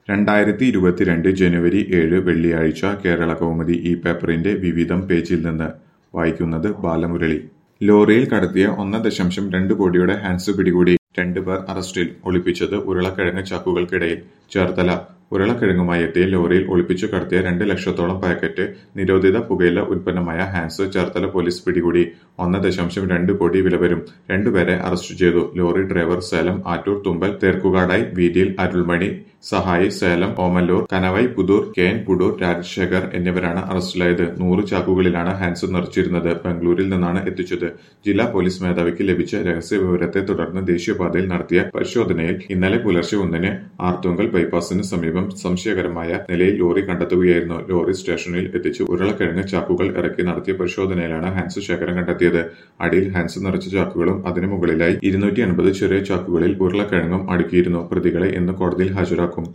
രണ്ടായിരത്തി ഇരുപത്തിരണ്ട് ജനുവരി ഏഴ് വെള്ളിയാഴ്ച കേരളകൗമുദി ഈ പേപ്പറിന്റെ വിവിധം പേജിൽ നിന്ന് വായിക്കുന്നത് ബാലമുരളി ലോറിയിൽ കടത്തിയ ഒന്ന് ദശാംശം രണ്ട് കോടിയുടെ ഹാൻസ് പിടികൂടി രണ്ടുപേർ അറസ്റ്റിൽ ഒളിപ്പിച്ചത് ഉരുളക്കിഴങ്ങ് ചാക്കുകൾക്കിടയിൽ ചേർത്തല ഉരുളക്കിഴങ്ങുമായി എത്തിയ ലോറിയിൽ ഒളിപ്പിച്ചു കടത്തിയ രണ്ട് ലക്ഷത്തോളം പാക്കറ്റ് നിരോധിത പുകയില ഉൽപ്പന്നമായ ഹാൻസ് ചേർത്തല പോലീസ് പിടികൂടി ഒന്ന് ദശാംശം രണ്ട് കോടി വില വരും രണ്ടുപേരെ അറസ്റ്റ് ചെയ്തു ലോറി ഡ്രൈവർ സേലം ആറ്റൂർ തുമ്പൽ തേർക്കുകാടായി വീതിയിൽ അരുൾമണി സഹായി സേലം ഓമല്ലൂർ കനവൈ പുതൂർ കെ എൻ പുടൂർ രാജശേഖർ എന്നിവരാണ് അറസ്റ്റിലായത് നൂറ് ചാക്കുകളിലാണ് ഹാൻസ് നിറച്ചിരുന്നത് ബംഗളൂരിൽ നിന്നാണ് എത്തിച്ചത് ജില്ലാ പോലീസ് മേധാവിക്ക് ലഭിച്ച രഹസ്യ വിവരത്തെ തുടർന്ന് ദേശീയപാതയിൽ നടത്തിയ പരിശോധനയിൽ ഇന്നലെ പുലർച്ചെ ഒന്നിന് ആർത്തുങ്കൽ ബൈപ്പാസിന് സമീപം സംശയകരമായ നിലയിൽ ലോറി കണ്ടെത്തുകയായിരുന്നു ലോറി സ്റ്റേഷനിൽ എത്തിച്ച് ഉരുളക്കിഴങ്ങ് ചാക്കുകൾ ഇറക്കി നടത്തിയ പരിശോധനയിലാണ് ഹാൻസ് ശേഖരം കണ്ടെത്തിയത് അടിയിൽ ഹാൻസ് നിറച്ച ചാക്കുകളും അതിനു മുകളിലായി ഇരുന്നൂറ്റി അൻപത് ചെറിയ ചാക്കുകളിൽ ഉരുളക്കിഴങ്ങും അടുക്കിയിരുന്നു പ്രതികളെ ഇന്ന് കോടതിയിൽ ഹാജരാക്കും